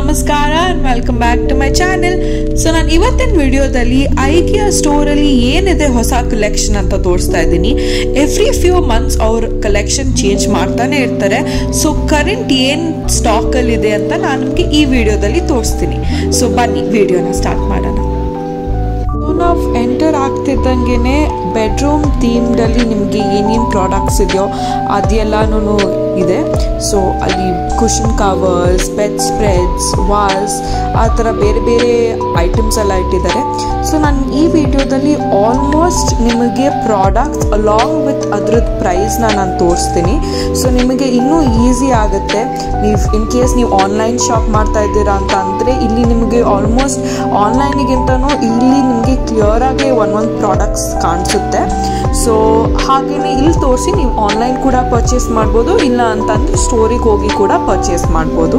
ನಮಸ್ಕಾರ and welcome back to my channel so ನಾನು ಇವತ್ತಿನ ವಿಡಿಯೋದಲ್ಲಿ ಐಕಿಯಾ ಸ್ಟೋರಲ್ಲಿ ಏನಿದೆ ಹೊಸ ಕಲೆಕ್ಷನ್ ಅಂತ ತೋರಿಸ್ತಾ ಇದ್ದೀನಿ ಎವ್ರಿ ಫ್ಯೂ ಮಂತ್ಸ್ ಅವ್ರ ಕಲೆಕ್ಷನ್ ಚೇಂಜ್ ಮಾಡ್ತಾನೆ ಇರ್ತಾರೆ ಸೊ ಕರೆಂಟ್ ಏನು ಸ್ಟಾಕಲ್ಲಿದೆ ಅಂತ ನಾನು ನಿಮಗೆ ಈ ವಿಡಿಯೋದಲ್ಲಿ ತೋರಿಸ್ತೀನಿ ಸೊ ಬನ್ನಿ ವಿಡಿಯೋನ ಸ್ಟಾರ್ಟ್ ಮಾಡೋಣ ನಾವು ಎಂಟರ್ ಆಗ್ತಿದ್ದಂಗೆ ಬೆಡ್ರೂಮ್ ಥೀಮ್ಡಲ್ಲಿ ನಿಮಗೆ ಏನೇನು ಪ್ರಾಡಕ್ಟ್ಸ್ ಇದೆಯೋ ಅದೆಲ್ಲನೂ ಇದೆ ಸೊ ಅಲ್ಲಿ cushion covers bed spreads walls ಆ ಥರ ಬೇರೆ ಬೇರೆ ಐಟಮ್ಸ್ ಎಲ್ಲ ಇಟ್ಟಿದ್ದಾರೆ ಸೊ ನಾನು ಈ ವಿಡಿಯೋದಲ್ಲಿ ಆಲ್ಮೋಸ್ಟ್ ನಿಮಗೆ ಪ್ರಾಡಕ್ಟ್ಸ್ ಅಲಾಂಗ್ ವಿತ್ ಅದ್ರದ್ದು ಪ್ರೈಸ್ನ ನಾನು ತೋರಿಸ್ತೀನಿ ಸೊ ನಿಮಗೆ ಇನ್ನೂ ಈಸಿ ಆಗುತ್ತೆ ನೀವು ಇನ್ ಕೇಸ್ ನೀವು ಆನ್ಲೈನ್ ಶಾಪ್ ಮಾಡ್ತಾ ಇದ್ದೀರಾ ಅಂತ ಅಂದರೆ ಇಲ್ಲಿ ನಿಮಗೆ ಆಲ್ಮೋಸ್ಟ್ ಆನ್ಲೈನಿಗಿಂತನೂ ಇಲ್ಲಿ ನಿಮಗೆ ಕ್ಲಿಯರ್ ಆಗಿ ಒಂದೊಂದು ಪ್ರಾಡಕ್ಟ್ಸ್ ಕಾಣಿಸುತ್ತೆ ಸೊ ಹಾಗೆಯೇ ಇಲ್ಲಿ ತೋರಿಸಿ ನೀವು ಆನ್ಲೈನ್ ಕೂಡ ಪರ್ಚೇಸ್ ಮಾಡ್ಬೋದು ಇಲ್ಲ ಅಂತಂದರೆ ಸ್ಟೋರಿಗೆ ಹೋಗಿ ಕೂಡ ಪರ್ಚೇಸ್ ಮಾಡ್ಬೋದು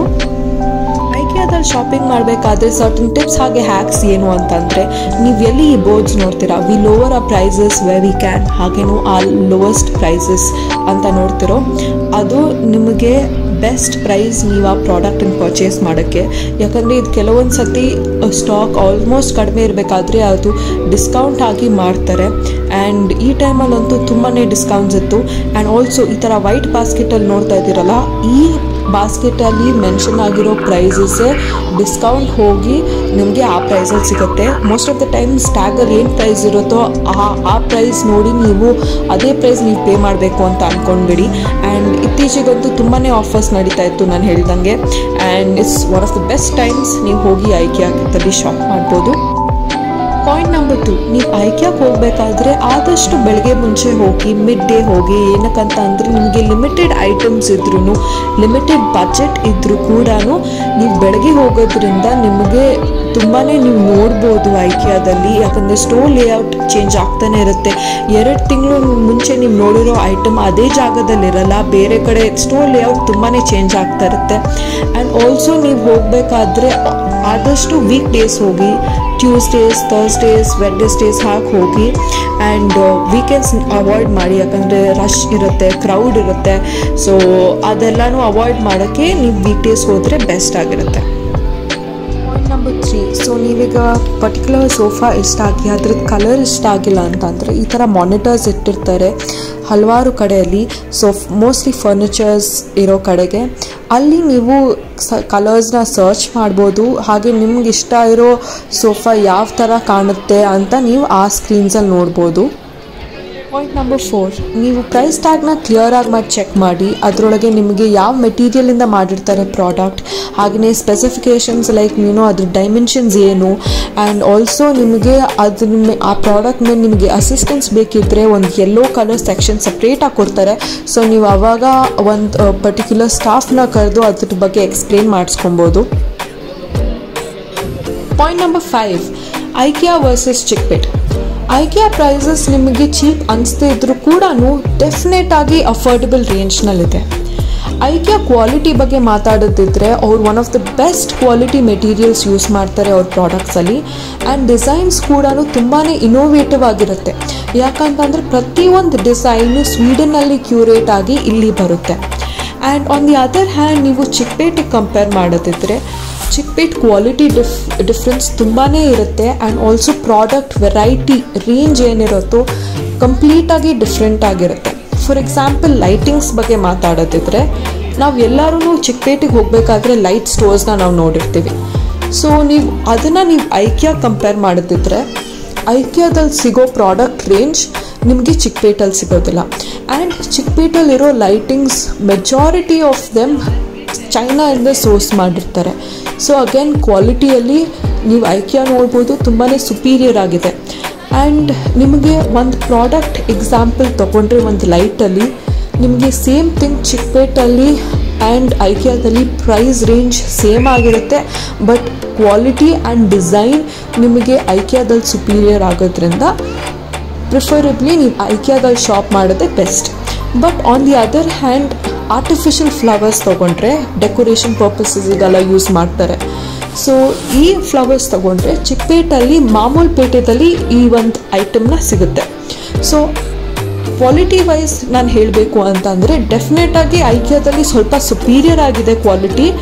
ಐಕಿಯಾದಲ್ಲಿ ಶಾಪಿಂಗ್ ಮಾಡಬೇಕಾದ್ರೆ ಸರ್ಟನ್ ಟಿಪ್ಸ್ ಹಾಗೆ ಹ್ಯಾಕ್ಸ್ ಏನು ಅಂತಂದರೆ ನೀವು ಎಲ್ಲಿ ಈ ಬೋರ್ಡ್ಸ್ ನೋಡ್ತೀರಾ ವಿ ಲೋವರ್ ಆ ಪ್ರೈಸಸ್ ವೆ ವಿ ಕ್ಯಾನ್ ಹಾಗೇನು ಆ ಲೋವೆಸ್ಟ್ ಪ್ರೈಸಸ್ ಅಂತ ನೋಡ್ತಿರೋ ಅದು ನಿಮಗೆ ಬೆಸ್ಟ್ ಪ್ರೈಸ್ ನೀವು ಆ ಪ್ರಾಡಕ್ಟನ್ನು ಪರ್ಚೇಸ್ ಮಾಡೋಕ್ಕೆ ಯಾಕಂದರೆ ಇದು ಕೆಲವೊಂದು ಸತಿ ಸ್ಟಾಕ್ ಆಲ್ಮೋಸ್ಟ್ ಕಡಿಮೆ ಇರಬೇಕಾದ್ರೆ ಅದು ಡಿಸ್ಕೌಂಟ್ ಆಗಿ ಮಾಡ್ತಾರೆ ಆ್ಯಂಡ್ ಈ ಟೈಮಲ್ಲಂತೂ ತುಂಬಾ ಡಿಸ್ಕೌಂಟ್ಸ್ ಇತ್ತು ಆ್ಯಂಡ್ ಆಲ್ಸೋ ಈ ಥರ ವೈಟ್ ಬಾಸ್ಕೆಟಲ್ಲಿ ನೋಡ್ತಾ ಇದ್ದೀರಲ್ಲ ಈ ಬಾಸ್ಕೆಟಲ್ಲಿ ಮೆನ್ಷನ್ ಆಗಿರೋ ಪ್ರೈಸಸ್ಸೇ ಡಿಸ್ಕೌಂಟ್ ಹೋಗಿ ನಿಮಗೆ ಆ ಪ್ರೈಸಲ್ಲಿ ಸಿಗುತ್ತೆ ಮೋಸ್ಟ್ ಆಫ್ ದ ಟೈಮ್ಸ್ ಟ್ಯಾಗಲ್ಲಿ ಏನು ಪ್ರೈಸ್ ಇರುತ್ತೋ ಆ ಆ ಪ್ರೈಸ್ ನೋಡಿ ನೀವು ಅದೇ ಪ್ರೈಸ್ ನೀವು ಪೇ ಮಾಡಬೇಕು ಅಂತ ಅಂದ್ಕೊಂಡ್ಬಿಡಿ ಆ್ಯಂಡ್ ಇತ್ತೀಚೆಗಂತೂ ತುಂಬಾ ಆಫರ್ಸ್ ನಡೀತಾ ಇತ್ತು ನಾನು ಹೇಳ್ದಂಗೆ and it's one of the best times ನೀವು ಹೋಗಿ ಆಯ್ಕೆ ಆಗಿದ್ದಲ್ಲಿ ಶಾಪ್ ಮಾಡ್ಬೋದು ಪಾಯಿಂಟ್ ನಂಬರ್ ಟು ನೀವು ಆಯ್ಕೆಯಾಗಿ ಹೋಗಬೇಕಾದ್ರೆ ಆದಷ್ಟು ಬೆಳಗ್ಗೆ ಮುಂಚೆ ಹೋಗಿ ಮಿಡ್ ಡೇ ಹೋಗಿ ಏನಕ್ಕಂತ ಅಂದರೆ ನಿಮಗೆ ಲಿಮಿಟೆಡ್ ಐಟಮ್ಸ್ ಇದ್ರೂ ಲಿಮಿಟೆಡ್ ಬಜೆಟ್ ಇದ್ರೂ ಕೂಡ ನೀವು ಬೆಳಗ್ಗೆ ಹೋಗೋದ್ರಿಂದ ನಿಮಗೆ ತುಂಬಾ ನೀವು ನೋಡ್ಬೋದು ಐಕಿಯಾದಲ್ಲಿ ಯಾಕಂದರೆ ಸ್ಟೋರ್ ಲೇಔಟ್ ಚೇಂಜ್ ಆಗ್ತಾನೆ ಇರುತ್ತೆ ಎರಡು ತಿಂಗಳು ಮುಂಚೆ ನೀವು ನೋಡಿರೋ ಐಟಮ್ ಅದೇ ಜಾಗದಲ್ಲಿರಲ್ಲ ಬೇರೆ ಕಡೆ ಸ್ಟೋರ್ ಲೇಔಟ್ ತುಂಬಾ ಚೇಂಜ್ ಆಗ್ತಾ ಇರುತ್ತೆ ಆ್ಯಂಡ್ ಆಲ್ಸೋ ನೀವು ಹೋಗಬೇಕಾದ್ರೆ ಆದಷ್ಟು ವೀಕ್ ಡೇಸ್ ಹೋಗಿ ಟ್ಯೂಸ್ಡೇಸ್ ಥರ್ಸ್ಡೇಸ್ ವೆಡ್ನೆಸ್ಡೇಸ್ ಹಾಕಿ ಹೋಗಿ ಆ್ಯಂಡ್ ವೀಕೆಂಡ್ಸ್ ಅವಾಯ್ಡ್ ಮಾಡಿ ಯಾಕಂದರೆ ರಶ್ ಇರುತ್ತೆ ಕ್ರೌಡ್ ಇರುತ್ತೆ ಸೊ ಅದೆಲ್ಲನೂ ಅವಾಯ್ಡ್ ಮಾಡೋಕ್ಕೆ ನೀವು ವೀಕ್ ಡೇಸ್ ಹೋದರೆ ಬೆಸ್ಟ್ ಆಗಿರುತ್ತೆ ಪಾಯಿಂಟ್ ನಂಬರ್ ತ್ರೀ ಸೊ ನೀವೀಗ ಪರ್ಟಿಕ್ಯುಲರ್ ಸೋಫಾ ಇಷ್ಟ ಆಗಿ ಅದ್ರದ್ದು ಕಲರ್ ಇಷ್ಟ ಆಗಿಲ್ಲ ಅಂತಂದರೆ ಈ ಥರ ಮಾನಿಟರ್ಸ್ ಇಟ್ಟಿರ್ತಾರೆ ಹಲವಾರು ಕಡೆಯಲ್ಲಿ ಸೊ ಮೋಸ್ಟ್ಲಿ ಫರ್ನಿಚರ್ಸ್ ಇರೋ ಕಡೆಗೆ ಅಲ್ಲಿ ನೀವು ಸ ಕಲರ್ಸ್ನ ಸರ್ಚ್ ಮಾಡ್ಬೋದು ಹಾಗೆ ನಿಮ್ಗೆ ಇಷ್ಟ ಇರೋ ಸೋಫಾ ಯಾವ ಥರ ಕಾಣುತ್ತೆ ಅಂತ ನೀವು ಆ ಸ್ಕ್ರೀನ್ಸಲ್ಲಿ ನೋಡ್ಬೋದು ಪಾಯಿಂಟ್ ನಂಬರ್ ಫೋರ್ ನೀವು ಪ್ರೈಸ್ ಟ್ಯಾಗ್ನ ಕ್ಲಿಯರ್ ಆಗಿ ಮಾಡಿ ಚೆಕ್ ಮಾಡಿ ಅದರೊಳಗೆ ನಿಮಗೆ ಯಾವ ಮೆಟೀರಿಯಲಿಂದ ಮಾಡಿರ್ತಾರೆ ಪ್ರಾಡಕ್ಟ್ ಹಾಗೆಯೇ ಸ್ಪೆಸಿಫಿಕೇಷನ್ಸ್ ಲೈಕ್ ನೀನು ಅದ್ರ ಡೈಮೆನ್ಷನ್ಸ್ ಏನು ಆ್ಯಂಡ್ ಆಲ್ಸೋ ನಿಮಗೆ ಅದ್ರ ಮೇ ಆ ಪ್ರಾಡಕ್ಟ್ ಮೇಲೆ ನಿಮಗೆ ಅಸಿಸ್ಟೆನ್ಸ್ ಬೇಕಿದ್ದರೆ ಒಂದು ಯೆಲ್ಲೋ ಕಲರ್ ಸೆಕ್ಷನ್ ಸಪ್ರೇಟಾಗಿ ಕೊಡ್ತಾರೆ ಸೊ ನೀವು ಆವಾಗ ಒಂದು ಪರ್ಟಿಕ್ಯುಲರ್ ಸ್ಟಾಫ್ನ ಕರೆದು ಅದ್ರ ಬಗ್ಗೆ ಎಕ್ಸ್ಪ್ಲೇನ್ ಮಾಡಿಸ್ಕೊಬೋದು point number five IKEA versus Chickpet IKEA prices ನಿಮಗೆ ಚೀಪ್ ಅನಿಸ್ದೇ ಇದ್ರೂ ಕೂಡ ಡೆಫಿನೆಟ್ ಆಗಿ ಅಫೋರ್ಡಬಲ್ ರೇಂಜ್ನಲ್ಲಿದೆ ಐಕಿಯಾ ಕ್ವಾಲಿಟಿ ಬಗ್ಗೆ ಮಾತಾಡೋದಿದ್ರೆ ಅವ್ರು one of the best quality materials use ಮಾಡ್ತಾರೆ ಅವ್ರ ಪ್ರಾಡಕ್ಟ್ಸಲ್ಲಿ ಆ್ಯಂಡ್ ಡಿಸೈನ್ಸ್ ಕೂಡ ತುಂಬಾ ಇನೋವೇಟಿವ್ ಆಗಿರುತ್ತೆ ಯಾಕಂತಂದರೆ ಪ್ರತಿಯೊಂದು ಡಿಸೈನು ಸ್ವೀಡನ್ನಲ್ಲಿ ಕ್ಯೂರೇಟ್ ಆಗಿ ಇಲ್ಲಿ ಬರುತ್ತೆ and on the other hand ನೀವು ಚಿಕ್ಕಪೇಟಿಗೆ ಕಂಪೇರ್ ಮಾಡೋದಿದ್ರೆ ಚಿಕ್ಪೇಟ್ ಕ್ವಾಲಿಟಿ ಡಿಫ್ ಡಿಫ್ರೆನ್ಸ್ ತುಂಬಾ ಇರುತ್ತೆ and also product variety range ಏನಿರುತ್ತೋ ಕಂಪ್ಲೀಟಾಗಿ ಡಿಫ್ರೆಂಟ್ ಆಗಿರುತ್ತೆ ಫಾರ್ ಎಕ್ಸಾಂಪಲ್ ಲೈಟಿಂಗ್ಸ್ ಬಗ್ಗೆ ಮಾತಾಡೋದಿದ್ರೆ ನಾವು ಎಲ್ಲರೂ ಚಿಕ್ಕಪೇಟಿಗೆ ಹೋಗಬೇಕಾದ್ರೆ ಲೈಟ್ ಸ್ಟೋರ್ಸ್ನ ನಾವು ನೋಡಿರ್ತೀವಿ ಸೊ ನೀವು ಅದನ್ನು ನೀವು ಐಕ್ಯಾ ಕಂಪೇರ್ ಮಾಡೋದಿದ್ರೆ ಐಕ್ಯಾದಲ್ಲಿ ಸಿಗೋ ಪ್ರಾಡಕ್ಟ್ ರೇಂಜ್ ನಿಮಗೆ ಚಿಕ್ಕಪೇಟಲ್ಲಿ ಸಿಗೋದಿಲ್ಲ ಆ್ಯಂಡ್ ಚಿಕ್ಕಪೇಟಲ್ಲಿರೋ ಲೈಟಿಂಗ್ಸ್ ಮೆಜಾರಿಟಿ ಆಫ್ ದೆಮ್ ಚೈನಾಯಿಂದ ಸೋರ್ಸ್ ಮಾಡಿರ್ತಾರೆ ಸೊ ಅಗೇನ್ ಕ್ವಾಲಿಟಿಯಲ್ಲಿ ನೀವು ಐಕ್ಯಾ ನೋಡ್ಬೋದು ತುಂಬಾ ಸುಪೀರಿಯರ್ ಆಗಿದೆ ಆ್ಯಂಡ್ ನಿಮಗೆ ಒಂದು ಪ್ರಾಡಕ್ಟ್ ಎಕ್ಸಾಂಪಲ್ ತೊಗೊಂಡ್ರೆ ಒಂದು ಲೈಟಲ್ಲಿ ನಿಮಗೆ ಸೇಮ್ ಥಿಂಗ್ ಚಿಕ್ಕಪೇಟಲ್ಲಿ ಆ್ಯಂಡ್ ಐಕ್ಯಾದಲ್ಲಿ ಪ್ರೈಸ್ ರೇಂಜ್ ಸೇಮ್ ಆಗಿರುತ್ತೆ ಬಟ್ ಕ್ವಾಲಿಟಿ ಆ್ಯಂಡ್ ಡಿಸೈನ್ ನಿಮಗೆ ಐಕ್ಯಾದಲ್ಲಿ ಸುಪೀರಿಯರ್ ಆಗೋದ್ರಿಂದ ಪ್ರಿಫರಬ್ಲಿ ನೀವು ಐಕ್ಯಾದಲ್ಲಿ ಶಾಪ್ ಮಾಡೋದೇ best but on the other hand artificial flowers ತೊಗೊಂಡ್ರೆ ಡೆಕೋರೇಷನ್ ಪರ್ಪಸಸ್ಗೆಲ್ಲ ಯೂಸ್ ಮಾಡ್ತಾರೆ ಸೊ ಈ ಫ್ಲವರ್ಸ್ ತೊಗೊಂಡ್ರೆ ಚಿಕ್ಕಪೇಟಲ್ಲಿ ಮಾಮೂಲು ಪೇಟೆದಲ್ಲಿ ಈ ಒಂದು ಐಟಮ್ನ ಸಿಗುತ್ತೆ ಸೊ ಕ್ವಾಲಿಟಿ ವೈಸ್ ನಾನು ಹೇಳಬೇಕು ಅಂತಂದರೆ ಡೆಫಿನೆಟಾಗಿ ಐಕ್ಯಾದಲ್ಲಿ ಸ್ವಲ್ಪ ಸುಪೀರಿಯರ್ ಆಗಿದೆ ಕ್ವಾಲಿಟಿ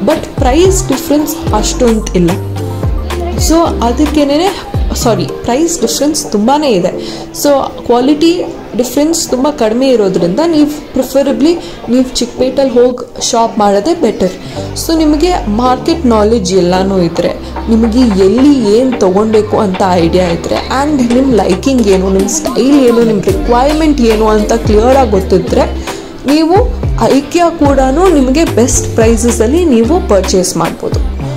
ಬಟ್ ಪ್ರೈಸ್ ಡಿಫ್ರೆನ್ಸ್ ಅಷ್ಟೊಂದು ಇಲ್ಲ ಸೊ ಅದಕ್ಕೇನೆ ಸಾರಿ ಪ್ರೈಸ್ ಡಿಫ್ರೆನ್ಸ್ ತುಂಬಾ ಇದೆ ಸೊ ಕ್ವಾಲಿಟಿ ಡಿಫ್ರೆನ್ಸ್ ತುಂಬ ಕಡಿಮೆ ಇರೋದ್ರಿಂದ ನೀವು ಪ್ರಿಫರಬ್ಲಿ ನೀವು ಚಿಕ್ಕಪೇಟಲ್ಲಿ ಹೋಗಿ ಶಾಪ್ ಮಾಡೋದೇ ಬೆಟರ್ ಸೊ ನಿಮಗೆ ಮಾರ್ಕೆಟ್ ನಾಲೆಜ್ ಎಲ್ಲನೂ ಇದ್ದರೆ ನಿಮಗೆ ಎಲ್ಲಿ ಏನು ತೊಗೊಳ್ಬೇಕು ಅಂತ ಐಡಿಯಾ ಇದ್ದರೆ ಆ್ಯಂಡ್ ನಿಮ್ಮ ಲೈಕಿಂಗ್ ಏನು ನಿಮ್ಮ ಸ್ಟೈಲ್ ಏನು ನಿಮ್ಮ ರಿಕ್ವೈರ್ಮೆಂಟ್ ಏನು ಅಂತ ಕ್ಲಿಯರಾಗಿ ಗೊತ್ತಿದ್ರೆ ನೀವು ಐಕ್ಯ ಕೂಡ ನಿಮಗೆ ಬೆಸ್ಟ್ ಪ್ರೈಸಸಲ್ಲಿ ನೀವು ಪರ್ಚೇಸ್ ಮಾಡ್ಬೋದು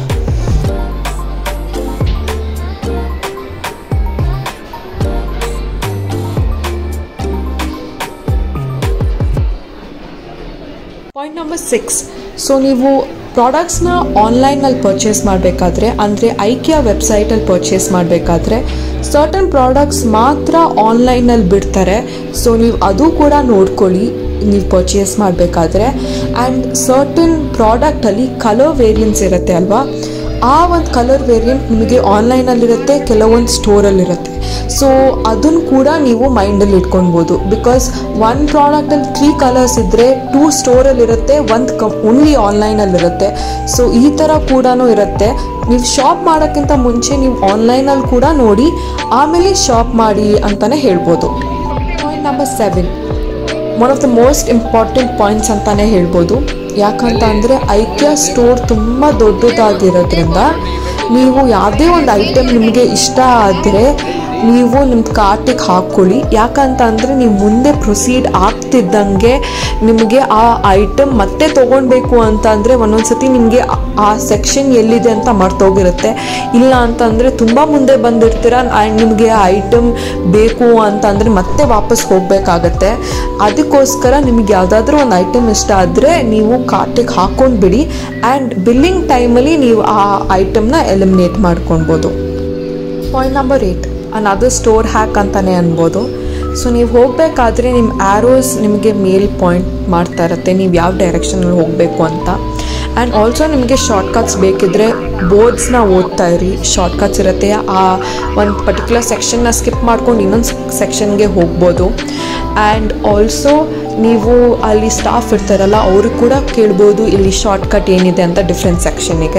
ಪಾಯಿಂಟ್ ನಂಬರ್ ಸಿಕ್ಸ್ ಸೊ ನೀವು ಪ್ರಾಡಕ್ಟ್ಸ್ನ ಆನ್ಲೈನಲ್ಲಿ ಪರ್ಚೇಸ್ ಮಾಡಬೇಕಾದ್ರೆ ಅಂದರೆ ಐಕ್ಯ ವೆಬ್ಸೈಟಲ್ಲಿ ಪರ್ಚೇಸ್ ಮಾಡಬೇಕಾದ್ರೆ ಸರ್ಟನ್ ಪ್ರಾಡಕ್ಟ್ಸ್ ಮಾತ್ರ ಆನ್ಲೈನಲ್ಲಿ ಬಿಡ್ತಾರೆ ಸೊ ನೀವು ಅದು ಕೂಡ ನೋಡ್ಕೊಳ್ಳಿ ನೀವು ಪರ್ಚೇಸ್ ಮಾಡಬೇಕಾದ್ರೆ ಆ್ಯಂಡ್ ಸರ್ಟನ್ ಪ್ರಾಡಕ್ಟಲ್ಲಿ ಕಲರ್ ವೇರಿಯನ್ಸ್ ಇರುತ್ತೆ ಅಲ್ವಾ ಆ ಒಂದು ಕಲರ್ ವೇರಿಯಂಟ್ ನಿಮಗೆ ಆನ್ಲೈನಲ್ಲಿರುತ್ತೆ ಕೆಲವೊಂದು ಸ್ಟೋರಲ್ಲಿರುತ್ತೆ ಸೊ ಅದನ್ನು ಕೂಡ ನೀವು ಮೈಂಡಲ್ಲಿ ಇಟ್ಕೊಳ್ಬೋದು ಬಿಕಾಸ್ ಒನ್ ಪ್ರಾಡಕ್ಟಲ್ಲಿ ತ್ರೀ ಕಲರ್ಸ್ ಇದ್ದರೆ ಟೂ ಸ್ಟೋರಲ್ಲಿರುತ್ತೆ ಒಂದು ಕ ಓನ್ಲಿ ಆನ್ಲೈನಲ್ಲಿರುತ್ತೆ ಸೊ ಈ ಥರ ಕೂಡ ಇರುತ್ತೆ ನೀವು ಶಾಪ್ ಮಾಡೋಕ್ಕಿಂತ ಮುಂಚೆ ನೀವು ಆನ್ಲೈನಲ್ಲಿ ಕೂಡ ನೋಡಿ ಆಮೇಲೆ ಶಾಪ್ ಮಾಡಿ ಅಂತಲೇ ಹೇಳ್ಬೋದು point number seven one of the most important points ಅಂತಲೇ ಹೇಳ್ಬೋದು ಯಾಕಂತ ಅಂದರೆ ಐಕ್ಯ ಸ್ಟೋರ್ ತುಂಬ ದೊಡ್ಡದಾಗಿರೋದ್ರಿಂದ ನೀವು ಯಾವುದೇ ಒಂದು ಐಟಮ್ ನಿಮಗೆ ಇಷ್ಟ ಆದರೆ ನೀವು ನಿಮ್ಮ ಕಾರ್ಟಿಗೆ ಹಾಕ್ಕೊಳ್ಳಿ ಯಾಕಂತ ಅಂದರೆ ನೀವು ಮುಂದೆ ಪ್ರೊಸೀಡ್ ಆಗ್ತಿದ್ದಂಗೆ ನಿಮಗೆ ಆ ಐಟಮ್ ಮತ್ತೆ ತೊಗೊಳ್ಬೇಕು ಅಂತ ಅಂದರೆ ಒಂದೊಂದು ಸತಿ ನಿಮಗೆ ಆ ಸೆಕ್ಷನ್ ಎಲ್ಲಿದೆ ಅಂತ ಮರ್ತೋಗಿರುತ್ತೆ ಇಲ್ಲ ಅಂತಂದರೆ ತುಂಬ ಮುಂದೆ ಬಂದಿರ್ತೀರ ಆ್ಯಂಡ್ ನಿಮಗೆ ಆ ಐಟಮ್ ಬೇಕು ಅಂತಂದರೆ ಮತ್ತೆ ವಾಪಸ್ ಹೋಗಬೇಕಾಗತ್ತೆ ಅದಕ್ಕೋಸ್ಕರ ನಿಮಗೆ ಯಾವುದಾದ್ರೂ ಒಂದು ಐಟಮ್ ಇಷ್ಟ ಆದರೆ ನೀವು ಕಾರ್ಟಿಗೆ ಹಾಕ್ಕೊಂಡು ಬಿಡಿ ಆ್ಯಂಡ್ ಬಿಲ್ಲಿಂಗ್ ಟೈಮಲ್ಲಿ ನೀವು ಆ ಐಟಮ್ನ ಎಲಿಮಿನೇಟ್ ಮಾಡ್ಕೊಳ್ಬೋದು point number eight another store hack ಅಂತಲೇ ಅನ್ಬೋದು ಸೊ ನೀವು ಹೋಗಬೇಕಾದ್ರೆ ನಿಮ್ಮ ಆ್ಯರೋಸ್ ನಿಮಗೆ ಮೇಲ್ ಪಾಯಿಂಟ್ ಮಾಡ್ತಾ ಇರುತ್ತೆ ನೀವು ಯಾವ ಡೈರೆಕ್ಷನಲ್ಲಿ ಹೋಗಬೇಕು ಅಂತ ಆ್ಯಂಡ್ ಆಲ್ಸೋ ನಿಮಗೆ ಶಾರ್ಟ್ಕಟ್ಸ್ ಬೇಕಿದ್ದರೆ ಬೋರ್ಡ್ಸ್ನ ಓದ್ತಾ ಇರಿ ಶಾರ್ಟ್ಕಟ್ಸ್ ಇರುತ್ತೆ ಆ ಒಂದು ಪರ್ಟಿಕ್ಯುಲರ್ ಸೆಕ್ಷನ್ನ ಸ್ಕಿಪ್ ಮಾಡ್ಕೊಂಡು ಇನ್ನೊಂದು ಸೆಕ್ಷನ್ಗೆ ಹೋಗ್ಬೋದು ಆ್ಯಂಡ್ ಆಲ್ಸೋ ನೀವು ಅಲ್ಲಿ ಸ್ಟಾಫ್ ಇರ್ತಾರಲ್ಲ ಅವ್ರಿಗೆ ಕೂಡ ಕೇಳ್ಬೋದು ಇಲ್ಲಿ ಶಾರ್ಟ್ಕಟ್ ಏನಿದೆ ಅಂತ ಡಿಫ್ರೆಂಟ್ ಸೆಕ್ಷನಿಗೆ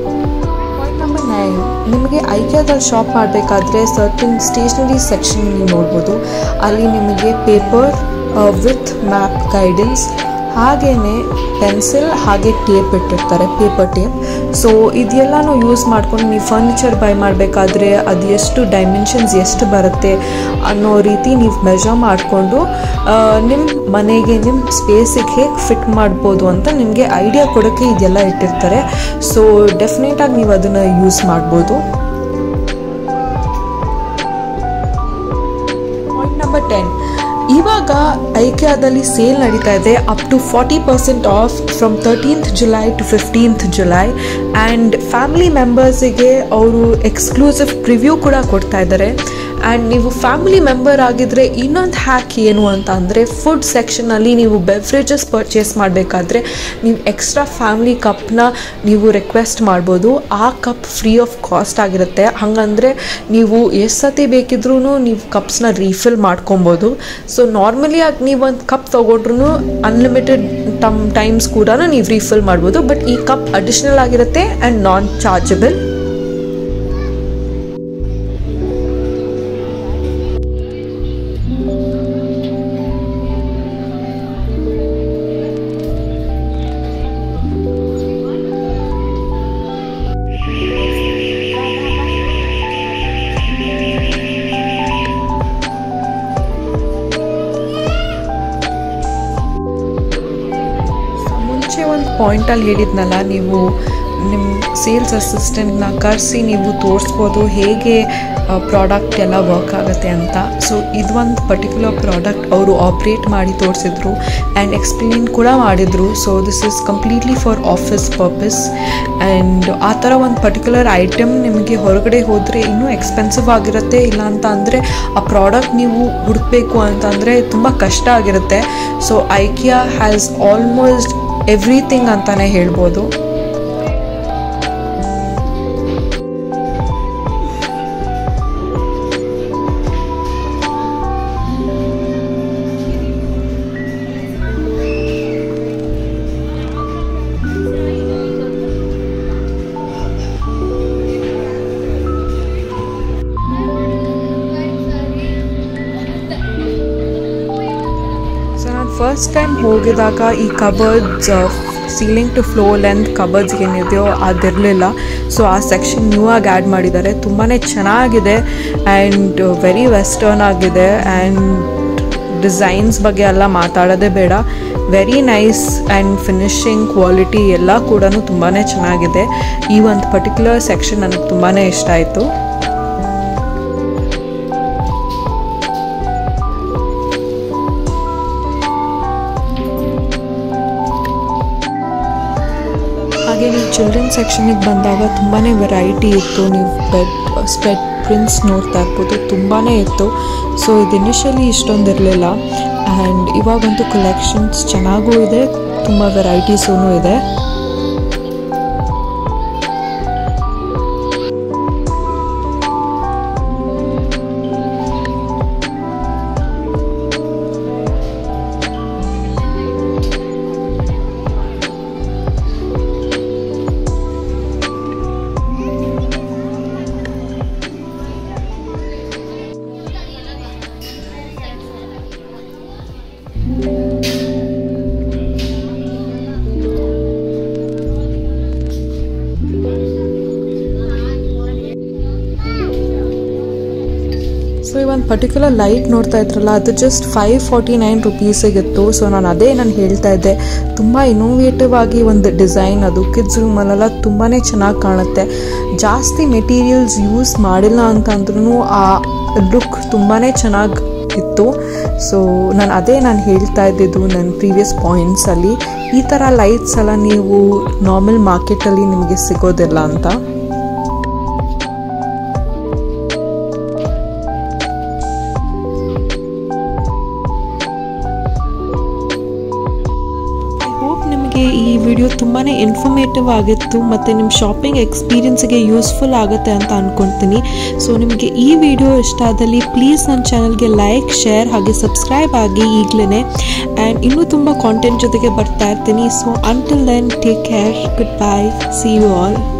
ಪಾಯಿಂಟ್ ನಂಬರ್ ನೈನ್ ನಿಮಗೆ ಐಕ್ಯದಲ್ಲಿ ಶಾಪ್ ಮಾಡಬೇಕಾದ್ರೆ ಸರ್ಟಿನ್ ಸ್ಟೇಷ್ನರಿ ಸೆಕ್ಷನ್ ನೀವು ನೋಡ್ಬೋದು ಅಲ್ಲಿ ನಿಮಗೆ ಪೇಪರ್ ವಿತ್ ಮ್ಯಾಪ್ ಗೈಡೆನ್ಸ್ ಹಾಗೆಯೇ ಪೆನ್ಸಿಲ್ ಹಾಗೆ ಟೇಪ್ ಇಟ್ಟಿರ್ತಾರೆ ಪೇಪರ್ ಟೇಪ್ ಸೊ ಇದೆಲ್ಲನೂ ಯೂಸ್ ಮಾಡ್ಕೊಂಡು ನೀವು ಫರ್ನಿಚರ್ ಬೈ ಮಾಡಬೇಕಾದ್ರೆ ಅದು ಎಷ್ಟು ಡೈಮೆನ್ಷನ್ಸ್ ಎಷ್ಟು ಬರುತ್ತೆ ಅನ್ನೋ ರೀತಿ ನೀವು ಮೆಜರ್ ಮಾಡಿಕೊಂಡು ನಿಮ್ಮ ಮನೆಗೆ ನಿಮ್ಮ ಸ್ಪೇಸಿಗೆ ಹೇಗೆ ಫಿಟ್ ಮಾಡ್ಬೋದು ಅಂತ ನಿಮಗೆ ಐಡಿಯಾ ಕೊಡೋಕ್ಕೆ ಇದೆಲ್ಲ ಇಟ್ಟಿರ್ತಾರೆ ಸೊ ಡೆಫಿನೆಟಾಗಿ ನೀವು ಅದನ್ನು ಯೂಸ್ ಮಾಡ್ಬೋದು ಪಾಯಿಂಟ್ ನಂಬರ್ ಟೆನ್ ಇವಾಗ ಐಕ್ಯಾದಲ್ಲಿ ಸೇಲ್ ನಡೀತಾ ಇದೆ up to forty percent off from thirteenth July to fifteenth July and family ಮೆಂಬರ್ಸಿಗೆ ಅವರು ಎಕ್ಸ್ಕ್ಲೂಸಿವ್ ಪ್ರಿವ್ಯೂ ಕೂಡ ಕೊಡ್ತಾ ಇದ್ದಾರೆ ಆ್ಯಂಡ್ ನೀವು ಫ್ಯಾಮಿಲಿ ಮೆಂಬರ್ ಆಗಿದ್ದರೆ ಇನ್ನೊಂದು ಹ್ಯಾಕ್ ಏನು ಅಂತ ಅಂದರೆ ಫುಡ್ ಸೆಕ್ಷನಲ್ಲಿ ನೀವು ಬೆವ್ರೇಜಸ್ ಪರ್ಚೇಸ್ ಮಾಡಬೇಕಾದ್ರೆ ನೀವು ಎಕ್ಸ್ಟ್ರಾ ಫ್ಯಾಮಿಲಿ ಕಪ್ನ ನೀವು ರಿಕ್ವೆಸ್ಟ್ ಮಾಡ್ಬೋದು ಆ ಕಪ್ ಫ್ರೀ ಆಫ್ ಕಾಸ್ಟ್ ಆಗಿರುತ್ತೆ ಹಾಗಂದರೆ ನೀವು ಎಷ್ಟು ಸತಿ ಬೇಕಿದ್ರೂ ನೀವು ಕಪ್ಸ್ನ ರೀಫಿಲ್ ಮಾಡ್ಕೊಬೋದು ಸೊ ನಾರ್ಮಲಿ ಆಗಿ ನೀವು ಒಂದು ಕಪ್ ತೊಗೊಂಡ್ರು ಅನ್ಲಿಮಿಟೆಡ್ ಟಮ್ ಟೈಮ್ಸ್ ಕೂಡ ನೀವು ರೀಫಿಲ್ ಮಾಡ್ಬೋದು ಬಟ್ ಈ ಕಪ್ ಅಡಿಷ್ನಲ್ ಆಗಿರುತ್ತೆ ಆ್ಯಂಡ್ ನಾನ್ ಚಾರ್ಜಬಲ್ ಮುಂಚೆ ಒಂದು ಪಾಯಿಂಟಲ್ಲಿ ಹೇಳಿದ್ನಲ್ಲ ನೀವು ನಿಮ್ಮ ಸೇಲ್ಸ್ ಅಸಿಸ್ಟೆಂಟ್ನ ಕರೆಸಿ ನೀವು ತೋರಿಸ್ಬೋದು ಹೇಗೆ ಪ್ರಾಡಕ್ಟ್ ಎಲ್ಲ ವರ್ಕ್ ಆಗುತ್ತೆ ಅಂತ ಸೊ ಇದೊಂದು ಪರ್ಟಿಕ್ಯುಲರ್ ಪ್ರಾಡಕ್ಟ್ ಅವರು ಆಪ್ರೇಟ್ ಮಾಡಿ ತೋರಿಸಿದ್ರು ಆ್ಯಂಡ್ ಎಕ್ಸ್ಪ್ಲೇನ್ ಕೂಡ ಮಾಡಿದರು so this is completely for office purpose and ಆ ಥರ ಒಂದು ಪರ್ಟಿಕ್ಯುಲರ್ ಐಟಮ್ ನಿಮಗೆ ಹೊರಗಡೆ ಹೋದರೆ ಇನ್ನೂ ಎಕ್ಸ್ಪೆನ್ಸಿವ್ ಆಗಿರುತ್ತೆ ಇಲ್ಲ ಅಂತ ಅಂದರೆ ಆ ಪ್ರಾಡಕ್ಟ್ ನೀವು ಹುಡುಕಬೇಕು ಅಂತಂದರೆ ತುಂಬ ಕಷ್ಟ ಆಗಿರುತ್ತೆ so IKEA has almost everything ಅಂತಲೇ ಹೇಳ್ಬೋದು ಫಸ್ಟ್ ಟೈಮ್ ಹೋಗಿದಾಗ ಈ cupboards ceiling to floor length cupboards ಏನಿದೆಯೋ ಅದಿರಲಿಲ್ಲ ಸೊ ಆ ಸೆಕ್ಷನ್ ನ್ಯೂ ಆಗಿ ಆ್ಯಡ್ ಮಾಡಿದ್ದಾರೆ ತುಂಬಾ ಚೆನ್ನಾಗಿದೆ ಆ್ಯಂಡ್ ವೆರಿ ವೆಸ್ಟರ್ನ್ ಆಗಿದೆ ಆ್ಯಂಡ್ ಡಿಸೈನ್ಸ್ ಬಗ್ಗೆ ಎಲ್ಲ ಮಾತಾಡೋದೇ ಬೇಡ very nice and finishing quality ಎಲ್ಲ ಕೂಡ ತುಂಬಾ ಚೆನ್ನಾಗಿದೆ ಈ ಒಂದು ಪರ್ಟಿಕ್ಯುಲರ್ ಸೆಕ್ಷನ್ ನನಗೆ ತುಂಬಾ ಇಷ್ಟ ಆಯಿತು ಹಾಗೆ ನೀವು ಚಿಲ್ಡ್ರನ್ ಸೆಕ್ಷನಿಗೆ ಬಂದಾಗ ತುಂಬಾ ವೆರೈಟಿ ಇತ್ತು ನೀವು ಬೆಡ್ ಸ್ಪೆಡ್ ಪ್ರಿಂಟ್ಸ್ ನೋಡ್ತಾ ಇರ್ಬೋದು ತುಂಬಾ ಇತ್ತು ಸೊ ಇದು ಇನಿಷಿಯಲಿ ಇಷ್ಟೊಂದು ಇರಲಿಲ್ಲ ಆ್ಯಂಡ್ ಇವಾಗಂತೂ ಕಲೆಕ್ಷನ್ಸ್ ಚೆನ್ನಾಗೂ ಇದೆ ತುಂಬ ವೆರೈಟೀಸೂ ಇದೆ ಸೊ ಈ ಒಂದು ಪರ್ಟಿಕ್ಯುಲರ್ ಲೈಟ್ ನೋಡ್ತಾ ಇದ್ರಲ್ಲ ಅದು ಜಸ್ಟ್ ಫೈವ್ ಫಾರ್ಟಿ ನೈನ್ ರುಪೀಸಿಗಿತ್ತು ಸೊ ನಾನು ಅದೇ ನಾನು ಹೇಳ್ತಾ ಇದ್ದೆ ತುಂಬ ಇನೋವೇಟಿವ್ ಆಗಿ ಒಂದು ಡಿಸೈನ್ ಅದು ಕಿಡ್ಸ್ ರೂಮಲ್ಲೆಲ್ಲ ತುಂಬಾ ಚೆನ್ನಾಗಿ ಕಾಣುತ್ತೆ ಜಾಸ್ತಿ ಮೆಟೀರಿಯಲ್ಸ್ ಯೂಸ್ ಮಾಡಿಲ್ಲ ಅಂತಂದ್ರೂ ಆ ಲುಕ್ ತುಂಬಾ ಚೆನ್ನಾಗಿ ಇತ್ತು ಸೊ ನಾನು ಅದೇ ನಾನು ಹೇಳ್ತಾ ಇದ್ದಿದ್ದು ನನ್ನ ಪ್ರೀವಿಯಸ್ ಪಾಯಿಂಟ್ಸಲ್ಲಿ ಈ ಥರ ಲೈಟ್ಸ್ ಎಲ್ಲ ನೀವು ನಾರ್ಮಲ್ ಮಾರ್ಕೆಟಲ್ಲಿ ನಿಮಗೆ ಸಿಗೋದಿಲ್ಲ ಅಂತ ಹೋಪ್ ನಿಮಗೆ ಈ ವಿಡಿಯೋ ತುಂಬಾ ಇನ್ಫಾರ್ಮೇಟಿವ್ ಆಗಿತ್ತು ಮತ್ತು ನಿಮ್ಮ ಶಾಪಿಂಗ್ ಎಕ್ಸ್ಪೀರಿಯನ್ಸ್ಗೆ ಯೂಸ್ಫುಲ್ ಆಗುತ್ತೆ ಅಂತ ಅಂದ್ಕೊಳ್ತೀನಿ ಸೊ ನಿಮಗೆ ಈ ವಿಡಿಯೋ ಇಷ್ಟ ಆದಲ್ಲಿ ಪ್ಲೀಸ್ ನನ್ನ ಚಾನಲ್ಗೆ ಲೈಕ್ ಶೇರ್ ಹಾಗೆ ಸಬ್ಸ್ಕ್ರೈಬ್ ಆಗಿ ಈಗಲೇ ಆ್ಯಂಡ್ ಇನ್ನೂ ತುಂಬ ಕಾಂಟೆಂಟ್ ಜೊತೆಗೆ ಬರ್ತಾ ಇರ್ತೀನಿ so until then take care good bye see you all